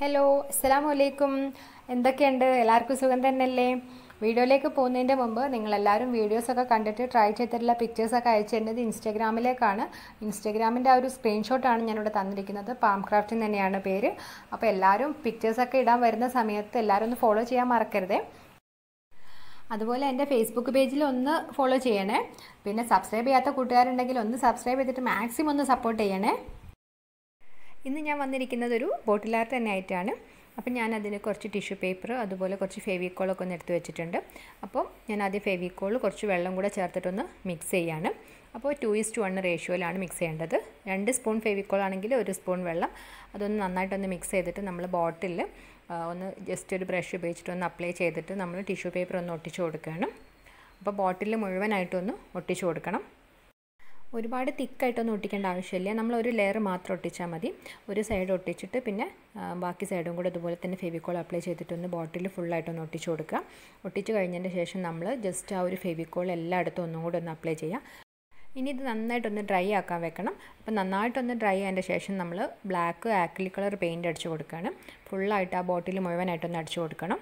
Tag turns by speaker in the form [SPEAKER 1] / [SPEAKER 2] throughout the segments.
[SPEAKER 1] hello അസ്സലാമു അലൈക്കും എന്തൊക്കെയുണ്ട് എല്ലാവർക്കും സുഖം തന്നെയല്ലേ വീഡിയോയിലേക്ക് പോകുന്നതിൻ്റെ മുമ്പ് നിങ്ങളെല്ലാവരും വീഡിയോസൊക്കെ കണ്ടിട്ട് ട്രൈ ചെയ്തിട്ടുള്ള പിക്ചേഴ്സൊക്കെ അയച്ചിരുന്നത് ഇൻസ്റ്റാഗ്രാമിലേക്കാണ് ഇൻസ്റ്റാഗ്രാമിൻ്റെ ആ ഒരു സ്ക്രീൻഷോട്ടാണ് ഞാനിവിടെ തന്നിരിക്കുന്നത് പാം ക്രാഫ്റ്റിംഗ് തന്നെയാണ് പേര് അപ്പോൾ എല്ലാവരും പിക്ചേഴ്സൊക്കെ ഇടാൻ വരുന്ന സമയത്ത് എല്ലാവരും ഒന്ന് ഫോളോ ചെയ്യാൻ മറക്കരുതേ അതുപോലെ എൻ്റെ ഫേസ്ബുക്ക് പേജിൽ ഒന്ന് ഫോളോ ചെയ്യണേ പിന്നെ സബ്സ്ക്രൈബ് ചെയ്യാത്ത കൂട്ടുകാരുണ്ടെങ്കിൽ ഒന്ന് സബ്സ്ക്രൈബ് ചെയ്തിട്ട് മാക്സിമം ഒന്ന് സപ്പോർട്ട് ചെയ്യണേ ഇന്ന് ഞാൻ വന്നിരിക്കുന്നത് ഒരു ബോട്ടിൽ ആർട്ട് തന്നെ ആയിട്ടാണ് അപ്പം ഞാൻ അതിന് കുറച്ച് ടിഷ്യൂ പേപ്പർ അതുപോലെ കുറച്ച് ഫെവിക്കോളൊക്കെ ഒന്ന് എടുത്ത് വെച്ചിട്ടുണ്ട് അപ്പോൾ ഞാൻ ആദ്യം ഫെവിക്കോൾ കുറച്ച് വെള്ളം കൂടെ ചേർത്തിട്ടൊന്ന് മിക്സ് ചെയ്യാണ് അപ്പോൾ ടു ഈസ് ടു വൺ റേഷ്യോയിലാണ് മിക്സ് ചെയ്യേണ്ടത് രണ്ട് സ്പൂൺ ഫെവിക്കോൾ ആണെങ്കിൽ ഒരു സ്പൂൺ വെള്ളം അതൊന്ന് നന്നായിട്ടൊന്ന് മിക്സ് ചെയ്തിട്ട് നമ്മൾ ബോട്ടിലിൽ ഒന്ന് ജസ്റ്റ് ഒരു ബ്രഷ് ഉപയോഗിച്ചിട്ട് ഒന്ന് അപ്ലൈ ചെയ്തിട്ട് നമ്മൾ ടിഷ്യൂ പേപ്പർ ഒന്ന് ഒട്ടിച്ച് കൊടുക്കുകയാണ് അപ്പോൾ ബോട്ടിൽ മുഴുവനായിട്ടൊന്ന് ഒട്ടിച്ച് കൊടുക്കണം ഒരുപാട് തിക്കായിട്ടൊന്നും ഒട്ടിക്കേണ്ട ആവശ്യമില്ല നമ്മൾ ഒരു ലെയർ മാത്രം ഒട്ടിച്ചാൽ മതി ഒരു സൈഡ് ഒട്ടിച്ചിട്ട് പിന്നെ ബാക്കി സൈഡും കൂടെ ഇതുപോലെ തന്നെ ഫെവിക്കോൾ അപ്ലൈ ചെയ്തിട്ടൊന്ന് ബോട്ടിൽ ഫുള്ളായിട്ടൊന്ന് ഒട്ടിച്ച് കൊടുക്കുക ഒട്ടിച്ച് കഴിഞ്ഞതിന് ശേഷം നമ്മൾ ജസ്റ്റ് ആ ഒരു ഫെവിക്കോൾ എല്ലായിടത്തും ഒന്നും കൂടെ ഒന്ന് അപ്ലൈ ചെയ്യാം ഇനി ഇത് നന്നായിട്ടൊന്ന് ഡ്രൈ ആക്കാൻ വെക്കണം അപ്പോൾ നന്നായിട്ടൊന്ന് ഡ്രൈ ആയതിൻ്റെ ശേഷം നമ്മൾ ബ്ലാക്ക് ആക്ലി കളർ പെയിൻറ്റ് അടിച്ച് കൊടുക്കുകയാണ് ഫുള്ളായിട്ട് ആ ബോട്ടിൽ മുഴുവനായിട്ടൊന്ന് അടിച്ച് കൊടുക്കണം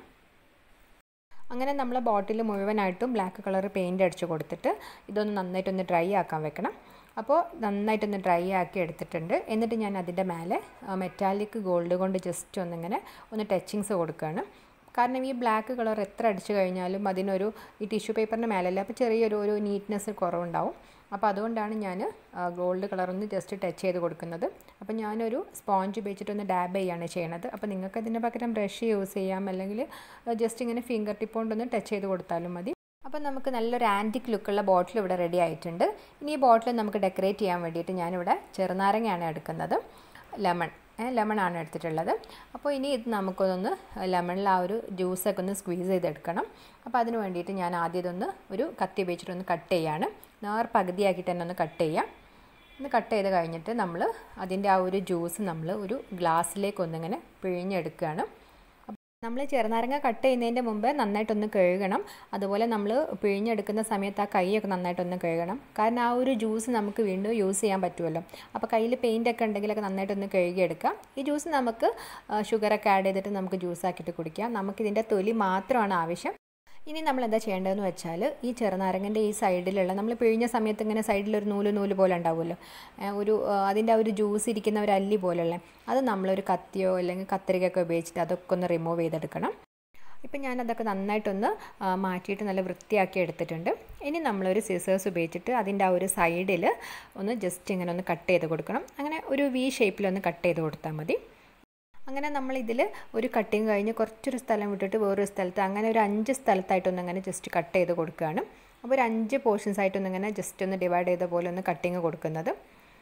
[SPEAKER 1] അങ്ങനെ നമ്മൾ ബോട്ടിൽ മുഴുവനായിട്ടും ബ്ലാക്ക് കളർ പെയിൻറ്റ് അടിച്ച് കൊടുത്തിട്ട് ഇതൊന്ന് നന്നായിട്ടൊന്ന് ഡ്രൈ ആക്കാൻ വെക്കണം അപ്പോൾ നന്നായിട്ടൊന്ന് ഡ്രൈ ആക്കി എടുത്തിട്ടുണ്ട് എന്നിട്ട് ഞാൻ അതിൻ്റെ മേലെ മെറ്റാലിക് ഗോൾഡ് കൊണ്ട് ജസ്റ്റ് ഒന്നിങ്ങനെ ഒന്ന് ടച്ചിങ്സ് കൊടുക്കുകയാണ് കാരണം ഈ ബ്ലാക്ക് കളർ എത്ര അടിച്ചു കഴിഞ്ഞാലും അതിനൊരു ഈ ടിഷ്യൂ പേപ്പറിൻ്റെ മേലല്ല അപ്പോൾ ചെറിയൊരു ഒരു നീറ്റ്നെസ് കുറവുണ്ടാവും അപ്പോൾ അതുകൊണ്ടാണ് ഞാൻ ഗോൾഡ് കളറൊന്ന് ജസ്റ്റ് ടച്ച് ചെയ്ത് കൊടുക്കുന്നത് അപ്പോൾ ഞാനൊരു സ്പോഞ്ച് ഉപയോഗിച്ചിട്ടൊന്ന് ഡാബ് ചെയ്യാണ് ചെയ്യണത് അപ്പോൾ നിങ്ങൾക്ക് അതിൻ്റെ പകരം ബ്രഷ് യൂസ് ചെയ്യാം അല്ലെങ്കിൽ ജസ്റ്റ് ഇങ്ങനെ ഫിംഗർ ടിപ്പ് കൊണ്ടൊന്ന് ടച്ച് ചെയ്ത് കൊടുത്താലും മതി അപ്പോൾ നമുക്ക് നല്ലൊരു ആൻറ്റിക് ലുക്കുള്ള ബോട്ടിൽ ഇവിടെ റെഡി ആയിട്ടുണ്ട് ഇനി ഈ ബോട്ടിൽ നമുക്ക് ഡെക്കറേറ്റ് ചെയ്യാൻ വേണ്ടിയിട്ട് ഞാനിവിടെ ചെറുനാരങ്ങയാണ് എടുക്കുന്നത് ലെമൺ ലെമൺ ആണ് എടുത്തിട്ടുള്ളത് അപ്പോൾ ഇനി ഇത് നമുക്കൊന്ന് ലെമണിൽ ആ ഒരു ജ്യൂസൊക്കെ ഒന്ന് സ്ക്വീസ് ചെയ്തെടുക്കണം അപ്പോൾ അതിന് വേണ്ടിയിട്ട് ഞാൻ ആദ്യം ഇതൊന്ന് ഒരു കത്തി ഉപയോഗിച്ചിട്ടൊന്ന് കട്ട് ചെയ്യാണ് നേർ പകുതിയാക്കിയിട്ട് തന്നെ ഒന്ന് കട്ട് ചെയ്യാം ഒന്ന് കട്ട് ചെയ്ത് കഴിഞ്ഞിട്ട് നമ്മൾ അതിൻ്റെ ആ ഒരു ജ്യൂസ് നമ്മൾ ഒരു ഗ്ലാസ്സിലേക്ക് ഒന്നിങ്ങനെ പിഴിഞ്ഞെടുക്കുകയാണ് നമ്മൾ ചെറുനാരങ്ങ കട്ട് ചെയ്യുന്നതിൻ്റെ മുമ്പ് നന്നായിട്ടൊന്ന് കഴുകണം അതുപോലെ നമ്മൾ പിഴിഞ്ഞെടുക്കുന്ന സമയത്ത് ആ കൈയൊക്കെ നന്നായിട്ടൊന്ന് കഴുകണം കാരണം ആ ഒരു ജ്യൂസ് നമുക്ക് വീണ്ടും യൂസ് ചെയ്യാൻ പറ്റുമല്ലോ അപ്പോൾ കയ്യിൽ പെയിൻ്റ് ഒക്കെ ഉണ്ടെങ്കിലൊക്കെ നന്നായിട്ടൊന്ന് കഴുകിയെടുക്കാം ഈ ജ്യൂസ് നമുക്ക് ഷുഗറൊക്കെ ആഡ് ചെയ്തിട്ട് നമുക്ക് ജ്യൂസ് ആക്കിയിട്ട് കുടിക്കാം നമുക്കിതിൻ്റെ തൊലി മാത്രമാണ് ആവശ്യം ഇനി നമ്മൾ എന്താ ചെയ്യേണ്ടതെന്ന് വെച്ചാൽ ഈ ചെറുനാരങ്ങൻ്റെ ഈ സൈഡിലുള്ള നമ്മൾ പിഴിഞ്ഞ സമയത്ത് ഇങ്ങനെ സൈഡിലൊരു നൂല് നൂല് പോലെ ഉണ്ടാവുമല്ലോ ഒരു അതിൻ്റെ ആ ഒരു ജ്യൂസ് ഇരിക്കുന്ന ഒരു അല്ലി പോലുള്ള അത് നമ്മളൊരു കത്തിയോ അല്ലെങ്കിൽ കത്രികയൊക്കെ ഉപയോഗിച്ചിട്ട് അതൊക്കെ ഒന്ന് റിമൂവ് ചെയ്തെടുക്കണം ഇപ്പം ഞാനതൊക്കെ നന്നായിട്ടൊന്ന് മാറ്റിയിട്ട് നല്ല വൃത്തിയാക്കി എടുത്തിട്ടുണ്ട് ഇനി നമ്മളൊരു സിസേഴ്സ് ഉപയോഗിച്ചിട്ട് അതിൻ്റെ ആ ഒരു സൈഡിൽ ഒന്ന് ജസ്റ്റ് ഇങ്ങനെ ഒന്ന് കട്ട് ചെയ്ത് കൊടുക്കണം അങ്ങനെ ഒരു വി ഷേപ്പിലൊന്ന് കട്ട് ചെയ്ത് കൊടുത്താൽ മതി അങ്ങനെ നമ്മൾ ഇതിൽ ഒരു കട്ടിങ് കഴിഞ്ഞ് കുറച്ചൊരു സ്ഥലം വിട്ടിട്ട് വേറൊരു സ്ഥലത്ത് അങ്ങനെ ഒരു അഞ്ച് സ്ഥലത്തായിട്ടൊന്ന് അങ്ങനെ ജസ്റ്റ് കട്ട് ചെയ്ത് കൊടുക്കുകയാണ് അപ്പോൾ ഒരു അഞ്ച് പോർഷൻസ് ആയിട്ടൊന്ന് ഇങ്ങനെ ജസ്റ്റ് ഒന്ന് ഡിവൈഡ് ചെയ്ത പോലെ ഒന്ന് കട്ടിങ് കൊടുക്കുന്നത്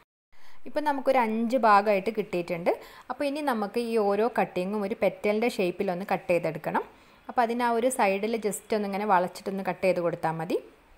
[SPEAKER 1] ഇപ്പോൾ നമുക്കൊരു അഞ്ച് ഭാഗമായിട്ട് കിട്ടിയിട്ടുണ്ട് അപ്പോൾ ഇനി നമുക്ക് ഈ ഓരോ കട്ടിങ്ങും ഒരു പെറ്റലിൻ്റെ ഷേപ്പിലൊന്ന് കട്ട് ചെയ്തെടുക്കണം അപ്പോൾ അതിന് ആ ഒരു സൈഡിൽ ജസ്റ്റ് ഒന്നിങ്ങനെ വളച്ചിട്ടൊന്ന് കട്ട് ചെയ്ത് കൊടുത്താൽ മതി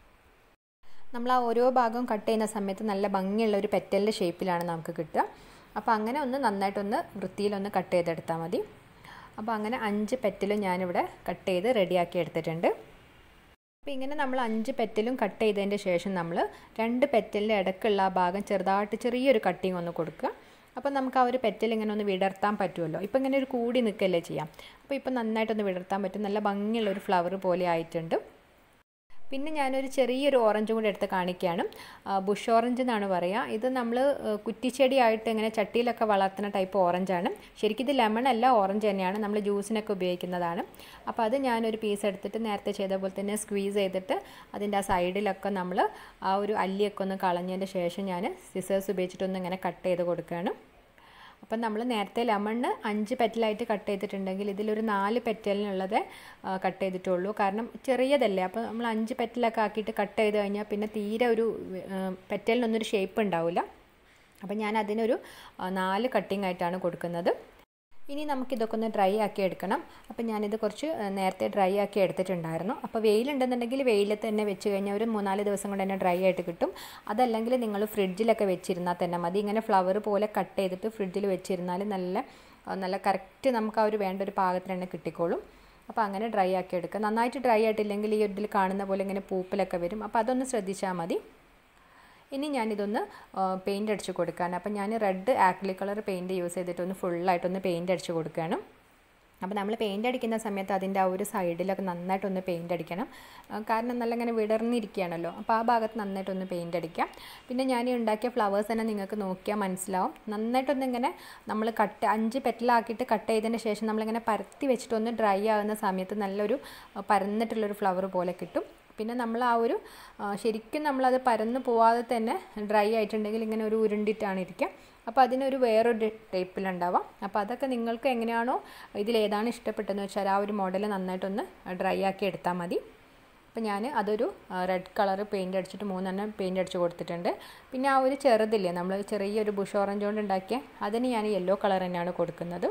[SPEAKER 1] നമ്മൾ ആ ഓരോ ഭാഗം കട്ട് ചെയ്യുന്ന സമയത്ത് നല്ല ഭംഗിയുള്ള ഒരു പെറ്റലിൻ്റെ ഷേപ്പിലാണ് നമുക്ക് കിട്ടുക അപ്പോൾ അങ്ങനെ ഒന്ന് നന്നായിട്ടൊന്ന് വൃത്തിയിലൊന്ന് കട്ട് ചെയ്തെടുത്താൽ മതി അപ്പോൾ അങ്ങനെ അഞ്ച് പെറ്റലും ഞാനിവിടെ കട്ട് ചെയ്ത് റെഡിയാക്കി എടുത്തിട്ടുണ്ട് അപ്പോൾ ഇങ്ങനെ നമ്മൾ അഞ്ച് പെറ്റലും കട്ട് ചെയ്തതിൻ്റെ ശേഷം നമ്മൾ രണ്ട് പെറ്റലിൻ്റെ ഇടയ്ക്കുള്ള ആ ഭാഗം ചെറുതായിട്ട് ചെറിയൊരു കട്ടിങ് ഒന്ന് കൊടുക്കുക അപ്പോൾ നമുക്ക് ആ ഒരു പെറ്റൽ ഇങ്ങനെ ഒന്ന് വിടർത്താൻ പറ്റുമല്ലോ ഇപ്പോൾ ഇങ്ങനെ ഒരു കൂടി നിൽക്കല്ലേ ചെയ്യാം അപ്പോൾ ഇപ്പോൾ നന്നായിട്ടൊന്ന് വിടർത്താൻ പറ്റും നല്ല ഭംഗിയുള്ള ഒരു ഫ്ലവർ പോലെ ആയിട്ടുണ്ട് പിന്നെ ഞാനൊരു ചെറിയൊരു ഓറഞ്ചും കൂടി എടുത്ത് കാണിക്കുകയാണ് ബുഷ് ഓറഞ്ച് എന്നാണ് പറയുക ഇത് നമ്മൾ കുറ്റിച്ചെടിയായിട്ട് ഇങ്ങനെ ചട്ടിയിലൊക്കെ വളർത്തുന്ന ടൈപ്പ് ഓറഞ്ചാണ് ശരിക്കും ഇത് ലെമൺ അല്ല ഓറഞ്ച് തന്നെയാണ് നമ്മൾ ജ്യൂസിനൊക്കെ ഉപയോഗിക്കുന്നതാണ് അപ്പോൾ അത് ഞാനൊരു പീസ് എടുത്തിട്ട് നേരത്തെ ചെയ്ത പോലെ തന്നെ സ്ക്വീസ് ചെയ്തിട്ട് അതിൻ്റെ ആ സൈഡിലൊക്കെ നമ്മൾ ആ ഒരു അല്ലിയൊക്കെ ഒന്ന് കളഞ്ഞതിൻ്റെ ശേഷം ഞാൻ സിസേഴ്സ് ഉപയോഗിച്ചിട്ടൊന്ന് ഇങ്ങനെ കട്ട് ചെയ്ത് കൊടുക്കുകയാണ് അപ്പം നമ്മൾ നേരത്തെ ലെമണ് അഞ്ച് പെറ്റലായിട്ട് കട്ട് ചെയ്തിട്ടുണ്ടെങ്കിൽ ഇതിലൊരു നാല് പെറ്റലിനുള്ളത് കട്ട് ചെയ്തിട്ടുള്ളൂ കാരണം ചെറിയതല്ലേ അപ്പോൾ നമ്മൾ അഞ്ച് പെറ്റലൊക്കെ ആക്കിയിട്ട് കട്ട് ചെയ്ത് കഴിഞ്ഞാൽ പിന്നെ തീരെ ഒരു പെറ്റലിനൊന്നൊരു ഷേപ്പ് ഉണ്ടാവില്ല അപ്പം ഞാൻ അതിനൊരു നാല് കട്ടിംഗ് ആയിട്ടാണ് കൊടുക്കുന്നത് ഇനി നമുക്കിതൊക്കെ ഒന്ന് ഡ്രൈ ആക്കി എടുക്കണം അപ്പോൾ ഞാനിത് കുറച്ച് നേരത്തെ ഡ്രൈ ആക്കി എടുത്തിട്ടുണ്ടായിരുന്നു അപ്പോൾ വെയിലുണ്ടെന്നുണ്ടെങ്കിൽ വെയിലത്ത് തന്നെ വെച്ച് കഴിഞ്ഞാൽ ഒരു മൂന്നാല് ദിവസം കൊണ്ട് തന്നെ ഡ്രൈ ആയിട്ട് കിട്ടും അതല്ലെങ്കിൽ നിങ്ങൾ ഫ്രിഡ്ജിലൊക്കെ വെച്ചിരുന്നാൽ തന്നെ മതി ഇങ്ങനെ ഫ്ലവർ പോലെ കട്ട് ചെയ്തിട്ട് ഫ്രിഡ്ജിൽ വെച്ചിരുന്നാൽ നല്ല നല്ല കറക്റ്റ് നമുക്ക് ആ ഒരു വേണ്ട ഒരു പാകത്തിന് തന്നെ കിട്ടിക്കോളും അപ്പോൾ അങ്ങനെ ഡ്രൈ ആക്കി എടുക്കുക നന്നായിട്ട് ഡ്രൈ ആയിട്ടില്ലെങ്കിൽ ഈ ഇതിൽ കാണുന്ന പോലെ ഇങ്ങനെ പൂപ്പിലൊക്കെ വരും അപ്പോൾ അതൊന്ന് ശ്രദ്ധിച്ചാൽ മതി ഇനി ഞാനിതൊന്ന് പെയിൻറ്റ് അടിച്ച് കൊടുക്കാൻ അപ്പം ഞാൻ red acrylic colour paint use ചെയ്തിട്ടൊന്ന് ഫുള്ളായിട്ടൊന്ന് പെയിൻറ്റ് അടിച്ച് കൊടുക്കുകയാണ് അപ്പോൾ നമ്മൾ പെയിൻ്റ് അടിക്കുന്ന സമയത്ത് അതിൻ്റെ ആ ഒരു സൈഡിലൊക്കെ നന്നായിട്ടൊന്ന് പെയിൻ്റ് അടിക്കണം കാരണം നല്ല ഇങ്ങനെ വിടർന്നിരിക്കുകയാണല്ലോ അപ്പോൾ ആ ഭാഗത്ത് നന്നായിട്ടൊന്ന് പെയിൻ്റ് അടിക്കാം പിന്നെ ഞാൻ ഈ ഉണ്ടാക്കിയ ഫ്ലവേഴ്സ് തന്നെ നിങ്ങൾക്ക് നോക്കിയാൽ മനസ്സിലാവും നന്നായിട്ടൊന്ന് ഇങ്ങനെ നമ്മൾ കട്ട് അഞ്ച് പെറ്റലാക്കിയിട്ട് കട്ട് ചെയ്തതിന് ശേഷം നമ്മളിങ്ങനെ പരത്തി വെച്ചിട്ടൊന്ന് ഡ്രൈ ആകുന്ന സമയത്ത് നല്ലൊരു പരന്നിട്ടുള്ളൊരു ഫ്ലവർ പോലെ കിട്ടും പിന്നെ നമ്മൾ ആ ഒരു ശരിക്കും നമ്മളത് പരന്ന് പോവാതെ തന്നെ ഡ്രൈ ആയിട്ടുണ്ടെങ്കിൽ ഇങ്ങനെ ഒരു ഉരുണ്ടിട്ടാണ് ഇരിക്കുക അപ്പോൾ അതിനൊരു വേറൊരു ടൈപ്പിലുണ്ടാവാം അപ്പോൾ അതൊക്കെ നിങ്ങൾക്ക് എങ്ങനെയാണോ ഇതിലേതാണ് ഇഷ്ടപ്പെട്ടതെന്ന് വെച്ചാൽ ആ ഒരു മോഡൽ നന്നായിട്ടൊന്ന് ഡ്രൈ ആക്കി എടുത്താൽ മതി അപ്പോൾ ഞാൻ അതൊരു റെഡ് കളർ പെയിൻ്റ് അടിച്ചിട്ട് മൂന്നെണ്ണം പെയിൻ്റ് അടിച്ച് കൊടുത്തിട്ടുണ്ട് പിന്നെ ആ ഒരു ചെറുതില്ലേ നമ്മൾ ചെറിയൊരു ബുഷ് ഓറഞ്ച് കൊണ്ട് ഉണ്ടാക്കിയ അതിന് ഞാൻ യെല്ലോ കളർ തന്നെയാണ് കൊടുക്കുന്നത്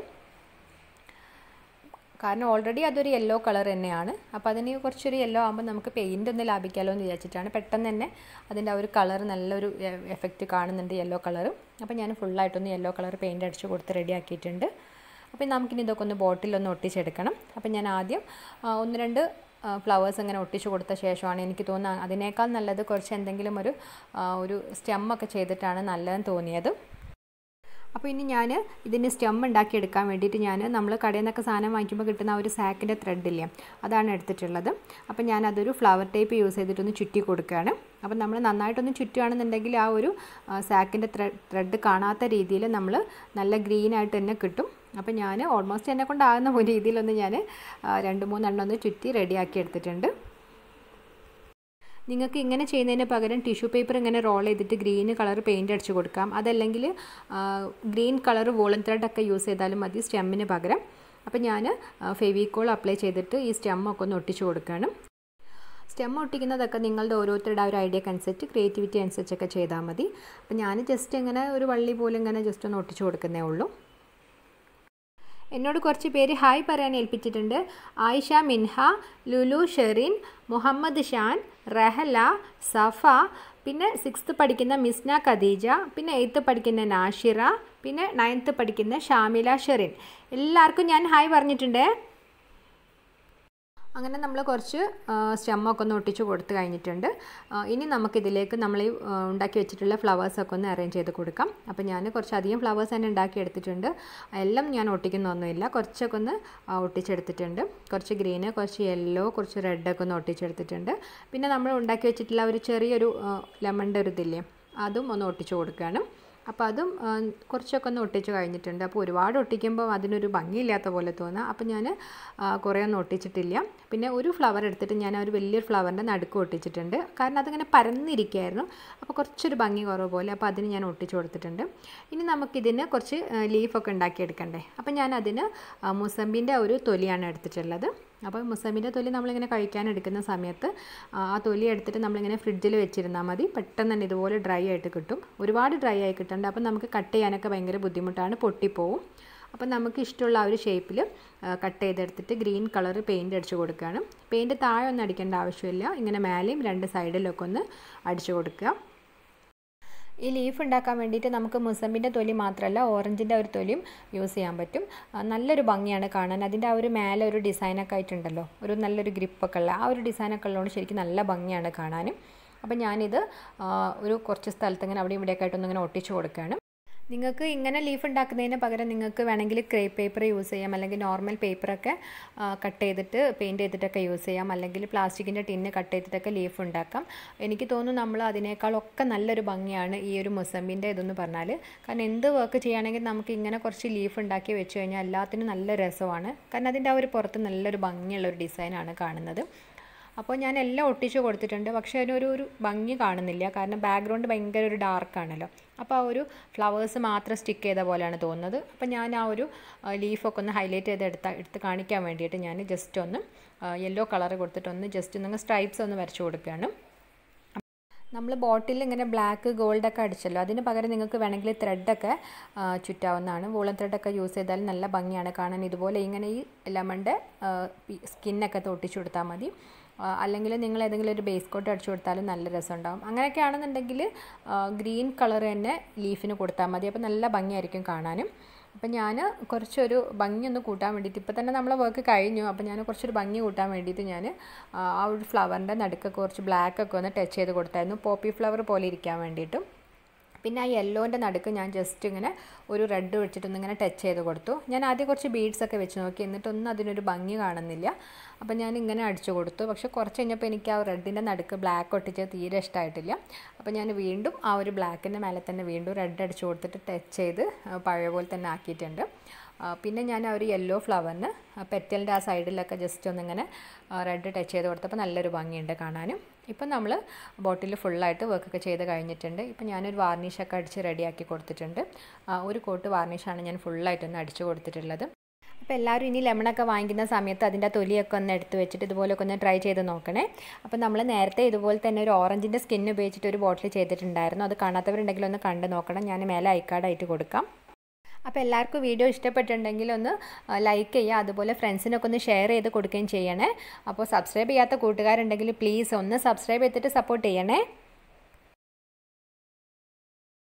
[SPEAKER 1] കാരണം ഓൾറെഡി അതൊരു യെല്ലോ കളർ തന്നെയാണ് അപ്പോൾ അതിന് കുറച്ചൊരു യെല്ലോ ആകുമ്പോൾ നമുക്ക് പെയിൻ്റ് ഒന്ന് ലാഭിക്കാമല്ലോ എന്ന് വിചാരിച്ചിട്ടാണ് പെട്ടെന്ന് തന്നെ അതിൻ്റെ ആ ഒരു കളർ നല്ലൊരു എഫക്റ്റ് കാണുന്നുണ്ട് യെല്ലോ കളർ അപ്പോൾ ഞാൻ ഫുള്ളായിട്ടൊന്ന് യെല്ലോ കളർ പെയിൻ്റ് അടിച്ച് കൊടുത്ത് റെഡി ആക്കിയിട്ടുണ്ട് അപ്പോൾ നമുക്കിനി ഇതൊക്കെ ഒന്ന് ബോട്ടിലൊന്ന് ഒട്ടിച്ചെടുക്കണം അപ്പോൾ ഞാൻ ആദ്യം ഒന്ന് രണ്ട് ഫ്ലവേഴ്സ് ഇങ്ങനെ ഒട്ടിച്ച് കൊടുത്ത ശേഷമാണ് എനിക്ക് തോന്നുന്നത് അതിനേക്കാൾ നല്ലത് കുറച്ച് എന്തെങ്കിലും ഒരു ഒരു സ്റ്റെമ്മൊക്കെ ചെയ്തിട്ടാണ് നല്ലതെന്ന് തോന്നിയത് അപ്പോൾ ഇനി ഞാൻ ഇതിന് സ്റ്റെം ഉണ്ടാക്കിയെടുക്കാൻ വേണ്ടിയിട്ട് ഞാൻ നമ്മൾ കടയിൽ നിന്നൊക്കെ സാധനം വാങ്ങിക്കുമ്പോൾ കിട്ടുന്ന ആ ഒരു സാക്കിൻ്റെ ത്രെഡില്ലേ അതാണ് എടുത്തിട്ടുള്ളത് അപ്പോൾ ഞാൻ അതൊരു ഫ്ലവർ ടേപ്പ് യൂസ് ചെയ്തിട്ടൊന്ന് ചുറ്റി കൊടുക്കുകയാണ് അപ്പോൾ നമ്മൾ നന്നായിട്ടൊന്ന് ചുറ്റുകയാണെന്നുണ്ടെങ്കിൽ ആ ഒരു സാക്കിൻ്റെ ത്രെഡ് കാണാത്ത രീതിയിൽ നമ്മൾ നല്ല ഗ്രീൻ ആയിട്ട് തന്നെ കിട്ടും അപ്പോൾ ഞാൻ ഓൾമോസ്റ്റ് എന്നെ കൊണ്ടാകുന്ന രീതിയിലൊന്ന് ഞാൻ രണ്ട് മൂന്നെണ്ണം ഒന്ന് ചുറ്റി റെഡിയാക്കി എടുത്തിട്ടുണ്ട് നിങ്ങൾക്ക് ഇങ്ങനെ ചെയ്യുന്നതിന് പകരം ടിഷ്യൂ പേപ്പർ ഇങ്ങനെ റോൾ ചെയ്തിട്ട് ഗ്രീൻ കളർ പെയിൻറ്റ് അടിച്ച് കൊടുക്കാം അതല്ലെങ്കിൽ ഗ്രീൻ കളർ വോളൻ ത്രെഡൊക്കെ യൂസ് ചെയ്താലും മതി സ്റ്റെമ്മിന് പകരം അപ്പോൾ ഞാൻ ഫെവിക്കോൾ അപ്ലൈ ചെയ്തിട്ട് ഈ സ്റ്റെമ്മൊക്കെ ഒന്ന് ഒട്ടിച്ച് കൊടുക്കുകയാണ് സ്റ്റെം ഒട്ടിക്കുന്നതൊക്കെ നിങ്ങളുടെ ഓരോരുത്തരുടെ ആ ഒരു ഐഡിയക്ക് അനുസരിച്ച് ക്രിയേറ്റിവിറ്റി അനുസരിച്ചൊക്കെ ചെയ്താൽ മതി അപ്പോൾ ഞാൻ ജസ്റ്റ് ഇങ്ങനെ ഒരു വള്ളി പോലെ ഇങ്ങനെ ജസ്റ്റ് ഒന്ന് ഒട്ടിച്ച് കൊടുക്കുന്നേ ഉള്ളൂ എന്നോട് കുറച്ച് പേര് ഹായ് പറയാൻ ഏൽപ്പിച്ചിട്ടുണ്ട് ആയിഷ മിൻഹ ലുലു ഷെറിൻ മുഹമ്മദ് ഷാൻ റഹല സഫ പിന്നെ സിക്സ്ത്ത് പഠിക്കുന്ന മിസ്ന ഖദീജ പിന്നെ എയ്ത്ത് പഠിക്കുന്ന നാഷിറ പിന്നെ നയൻത്ത് പഠിക്കുന്ന ഷാമില ഷെറിൻ എല്ലാവർക്കും ഞാൻ ഹായ് പറഞ്ഞിട്ടുണ്ട് അങ്ങനെ നമ്മൾ കുറച്ച് സ്റ്റെമ്മൊക്കെ ഒന്ന് ഒട്ടിച്ച് കൊടുത്ത് കഴിഞ്ഞിട്ടുണ്ട് ഇനി നമുക്കിതിലേക്ക് നമ്മൾ ഈ ഉണ്ടാക്കി വെച്ചിട്ടുള്ള ഫ്ലവേഴ്സൊക്കെ ഒന്ന് അറേഞ്ച് ചെയ്ത് കൊടുക്കാം അപ്പോൾ ഞാൻ കുറച്ചധികം ഫ്ലവേഴ്സ് തന്നെ ഉണ്ടാക്കി എടുത്തിട്ടുണ്ട് എല്ലാം ഞാൻ ഒട്ടിക്കുന്നൊന്നുമില്ല കുറച്ചൊക്കെ ഒന്ന് ഒട്ടിച്ചെടുത്തിട്ടുണ്ട് കുറച്ച് ഗ്രീന് കുറച്ച് യെല്ലോ കുറച്ച് റെഡൊക്കെ ഒന്ന് ഒട്ടിച്ചെടുത്തിട്ടുണ്ട് പിന്നെ നമ്മൾ ഉണ്ടാക്കി വെച്ചിട്ടുള്ള ഒരു ചെറിയൊരു ലെമണിൻ്റെ ഒരു ഇതില്ലേ അതും ഒന്ന് ഒട്ടിച്ച് കൊടുക്കുകയാണ് അപ്പോൾ അതും കുറച്ചൊക്കെ ഒന്ന് ഒട്ടിച്ച് കഴിഞ്ഞിട്ടുണ്ട് അപ്പോൾ ഒരുപാട് ഒട്ടിക്കുമ്പോൾ അതിനൊരു ഭംഗിയില്ലാത്ത പോലെ തോന്നുക അപ്പോൾ ഞാൻ കുറേ ഒന്നും ഒട്ടിച്ചിട്ടില്ല പിന്നെ ഒരു ഫ്ലവർ എടുത്തിട്ട് ഞാൻ ഒരു വലിയൊരു ഫ്ലവറിൻ്റെ നടുക്ക് ഒട്ടിച്ചിട്ടുണ്ട് കാരണം അതിങ്ങനെ പരന്നിരിക്കുകയായിരുന്നു അപ്പോൾ കുറച്ചൊരു ഭംഗി കുറവ് പോലെ അപ്പോൾ അതിന് ഞാൻ ഒട്ടിച്ച് കൊടുത്തിട്ടുണ്ട് ഇനി നമുക്കിതിന് കുറച്ച് ലീഫൊക്കെ ഉണ്ടാക്കിയെടുക്കണ്ടേ അപ്പോൾ ഞാൻ അതിന് മുസമ്പിൻ്റെ ഒരു തൊലിയാണ് എടുത്തിട്ടുള്ളത് അപ്പോൾ മുസമ്പിൻ്റെ തൊലി നമ്മളിങ്ങനെ കഴിക്കാൻ എടുക്കുന്ന സമയത്ത് ആ തൊലി എടുത്തിട്ട് നമ്മളിങ്ങനെ ഫ്രിഡ്ജിൽ വെച്ചിരുന്നാൽ മതി പെട്ടെന്ന് തന്നെ ഇതുപോലെ ഡ്രൈ ആയിട്ട് കിട്ടും ഒരുപാട് ഡ്രൈ ആയി കിട്ടണ്ട അപ്പോൾ നമുക്ക് കട്ട് ചെയ്യാനൊക്കെ ഭയങ്കര ബുദ്ധിമുട്ടാണ് പൊട്ടിപ്പോവും അപ്പോൾ നമുക്ക് ഇഷ്ടമുള്ള ആ ഒരു ഷേപ്പിൽ കട്ട് ചെയ്തെടുത്തിട്ട് ഗ്രീൻ കളർ പെയിൻറ്റ് അടിച്ച് കൊടുക്കുകയാണ് പെയിൻറ്റ് താഴെ ഒന്നും അടിക്കേണ്ട ആവശ്യമില്ല ഇങ്ങനെ മേലെയും രണ്ട് സൈഡിലൊക്കെ ഒന്ന് അടിച്ചു കൊടുക്കുക ഈ ലീഫ് ഉണ്ടാക്കാൻ വേണ്ടിയിട്ട് നമുക്ക് മുസമ്പിൻ്റെ തൊലി മാത്രമല്ല ഓറഞ്ചിൻ്റെ ഒരു തൊലിയും യൂസ് ചെയ്യാൻ പറ്റും നല്ലൊരു ഭംഗിയാണ് കാണാൻ അതിൻ്റെ ആ ഒരു മേലെ ഒരു ഡിസൈനൊക്കെ ആയിട്ടുണ്ടല്ലോ ഒരു നല്ലൊരു ഗ്രിപ്പൊക്കെ ഉള്ള ആ ഒരു ഡിസൈനൊക്കെ ഉള്ളതുകൊണ്ട് ശരിക്കും നല്ല ഭംഗിയാണ് കാണാനും അപ്പം ഞാനിത് ഒരു കുറച്ച് സ്ഥലത്ത് ഇങ്ങനെ അവിടെ ഇവിടെയൊക്കെ ആയിട്ടൊന്ന് ഇങ്ങനെ ഒട്ടിച്ചു കൊടുക്കുകയാണ് നിങ്ങൾക്ക് ഇങ്ങനെ ലീഫ് ഉണ്ടാക്കുന്നതിന് പകരം നിങ്ങൾക്ക് വേണമെങ്കിൽ ക്രേ പേപ്പർ യൂസ് ചെയ്യാം അല്ലെങ്കിൽ നോർമൽ പേപ്പറൊക്കെ കട്ട് ചെയ്തിട്ട് പെയിൻറ്റ് ചെയ്തിട്ടൊക്കെ യൂസ് ചെയ്യാം അല്ലെങ്കിൽ പ്ലാസ്റ്റിക്കിൻ്റെ ടിന്ന് കട്ട് ചെയ്തിട്ടൊക്കെ ലീഫ് ഉണ്ടാക്കാം എനിക്ക് തോന്നുന്നു നമ്മൾ അതിനേക്കാളൊക്കെ നല്ലൊരു ഭംഗിയാണ് ഈ ഒരു മുസമ്പിൻ്റെ ഇതെന്ന് പറഞ്ഞാൽ കാരണം എന്ത് വർക്ക് ചെയ്യുകയാണെങ്കിൽ നമുക്ക് ഇങ്ങനെ കുറച്ച് ലീഫ് ഉണ്ടാക്കി വെച്ച് കഴിഞ്ഞാൽ എല്ലാത്തിനും നല്ല രസമാണ് കാരണം അതിൻ്റെ ആ ഒരു പുറത്ത് നല്ലൊരു ഭംഗിയുള്ള ഒരു ഡിസൈനാണ് കാണുന്നത് അപ്പോൾ ഞാൻ എല്ലാം ഒട്ടിച്ച് കൊടുത്തിട്ടുണ്ട് പക്ഷേ അതിനൊരു ഒരു ഭംഗി കാണുന്നില്ല കാരണം ബാക്ക്ഗ്രൗണ്ട് ഭയങ്കര ഒരു ഡാർക്കാണല്ലോ അപ്പോൾ ആ ഒരു ഫ്ലവേഴ്സ് മാത്രം സ്റ്റിക്ക് ചെയ്ത പോലെയാണ് തോന്നുന്നത് അപ്പോൾ ഞാൻ ആ ഒരു ലീഫൊക്കെ ഒന്ന് ഹൈലൈറ്റ് ചെയ്ത് എടുത്ത എടുത്ത് കാണിക്കാൻ വേണ്ടിയിട്ട് ഞാൻ ജസ്റ്റ് ഒന്ന് യെല്ലോ കളർ കൊടുത്തിട്ടൊന്ന് ജസ്റ്റ് ഒന്ന് സ്ട്രൈപ്സ് ഒന്ന് വരച്ച് കൊടുക്കുകയാണ് നമ്മൾ ബോട്ടിൽ ഇങ്ങനെ ബ്ലാക്ക് ഗോൾഡൊക്കെ അടിച്ചല്ലോ അതിന് പകരം നിങ്ങൾക്ക് വേണമെങ്കിൽ ത്രെഡൊക്കെ ചുറ്റാവുന്നതാണ് വൂളൻ ത്രെഡൊക്കെ യൂസ് ചെയ്താൽ നല്ല ഭംഗിയാണ് കാണാൻ ഇതുപോലെ ഇങ്ങനെ ഈ ലെമണിൻ്റെ സ്കിന്നൊക്കെ തൊട്ടിച്ചു കൊടുത്താൽ മതി അല്ലെങ്കിൽ നിങ്ങൾ ഏതെങ്കിലും ഒരു ബേസ് കോട്ട് അടിച്ചു കൊടുത്താലും നല്ല രസമുണ്ടാകും അങ്ങനെയൊക്കെ ആണെന്നുണ്ടെങ്കിൽ ഗ്രീൻ കളർ തന്നെ ലീഫിന് കൊടുത്താൽ മതി അപ്പോൾ നല്ല ഭംഗിയായിരിക്കും കാണാനും അപ്പം ഞാൻ കുറച്ചൊരു ഭംഗി ഒന്ന് കൂട്ടാൻ വേണ്ടിയിട്ട് ഇപ്പോൾ തന്നെ നമ്മളെ വർക്ക് കഴിഞ്ഞു അപ്പോൾ ഞാൻ കുറച്ചൊരു ഭംഗി കൂട്ടാൻ വേണ്ടിയിട്ട് ഞാൻ ആ ഒരു ഫ്ലവറിൻ്റെ നടുക്കൊക്കെ കുറച്ച് ബ്ലാക്ക് ഒക്കെ ഒന്ന് ടച്ച് ചെയ്ത് കൊടുത്തായിരുന്നു പോപ്പി ഫ്ലവർ പോലെ ഇരിക്കാൻ വേണ്ടിയിട്ടും പിന്നെ ആ യെല്ലോൻ്റെ നടുക്ക് ഞാൻ ജസ്റ്റ് ഇങ്ങനെ ഒരു റെഡ് വെച്ചിട്ടൊന്ന് ഇങ്ങനെ ടച്ച് ചെയ്ത് കൊടുത്തു ഞാൻ ആദ്യം കുറച്ച് ബീഡ്സ് ഒക്കെ വെച്ച് നോക്കി എന്നിട്ടൊന്നും അതിനൊരു ഭംഗി കാണുന്നില്ല അപ്പം ഞാൻ ഇങ്ങനെ അടിച്ചു കൊടുത്തു പക്ഷെ കുറച്ച് കഴിഞ്ഞപ്പോൾ എനിക്ക് ആ റെഡിൻ്റെ നടുക്ക് ബ്ലാക്ക് ഒട്ടിച്ച് തീരെ ഇഷ്ടമായിട്ടില്ല അപ്പോൾ ഞാൻ വീണ്ടും ആ ഒരു ബ്ലാക്കിൻ്റെ മേലെ തന്നെ വീണ്ടും റെഡ് അടിച്ചു കൊടുത്തിട്ട് ടച്ച് ചെയ്ത് പഴയ പോലെ തന്നെ ആക്കിയിട്ടുണ്ട് പിന്നെ ഞാൻ ആ ഒരു യെല്ലോ ഫ്ലവറിന് പെറ്റലിൻ്റെ ആ സൈഡിലൊക്കെ ജസ്റ്റ് ഒന്നിങ്ങനെ റെഡ് ടച്ച് ചെയ്ത് കൊടുത്തപ്പോൾ നല്ലൊരു ഭംഗിയുണ്ട് കാണാനും ഇപ്പം നമ്മൾ ബോട്ടിൽ ഫുള്ളായിട്ട് വർക്കൊക്കെ ചെയ്ത് കഴിഞ്ഞിട്ടുണ്ട് ഇപ്പം ഞാനൊരു വാർണിഷൊക്കെ അടിച്ച് റെഡിയാക്കി കൊടുത്തിട്ടുണ്ട് ഒരു കോട്ട് വാർണിഷാണ് ഞാൻ ഫുള്ളായിട്ടൊന്ന് അടിച്ചു കൊടുത്തിട്ടുള്ളത് അപ്പോൾ എല്ലാവരും ഇനി ലെമണൊക്കെ വാങ്ങിക്കുന്ന സമയത്ത് അതിൻ്റെ തൊലിയൊക്കെ ഒന്ന് എടുത്ത് വെച്ചിട്ട് ഇതുപോലൊക്കെ ഒന്ന് ട്രൈ ചെയ്ത് നോക്കണേ അപ്പോൾ നമ്മൾ നേരത്തെ ഇതുപോലെ തന്നെ ഒരു ഓറഞ്ചിൻ്റെ സ്കിൻ ഉപയോഗിച്ചിട്ട് ഒരു ബോട്ടിൽ ചെയ്തിട്ടുണ്ടായിരുന്നു അത് കാണാത്തവരുണ്ടെങ്കിൽ ഒന്ന് കണ്ട് നോക്കണം ഞാൻ മേലെ ഐക്കാർഡായിട്ട് കൊടുക്കാം അപ്പോൾ എല്ലാവർക്കും വീഡിയോ ഇഷ്ടപ്പെട്ടിട്ടുണ്ടെങ്കിൽ ഒന്ന് ലൈക്ക് ചെയ്യുക അതുപോലെ ഫ്രണ്ട്സിനൊക്കെ ഒന്ന് ഷെയർ ചെയ്ത് കൊടുക്കുകയും ചെയ്യണേ അപ്പോൾ സബ്സ്ക്രൈബ് ചെയ്യാത്ത കൂട്ടുകാരുണ്ടെങ്കിൽ പ്ലീസ് ഒന്ന് സബ്സ്ക്രൈബ് ചെയ്തിട്ട് സപ്പോർട്ട് ചെയ്യണേ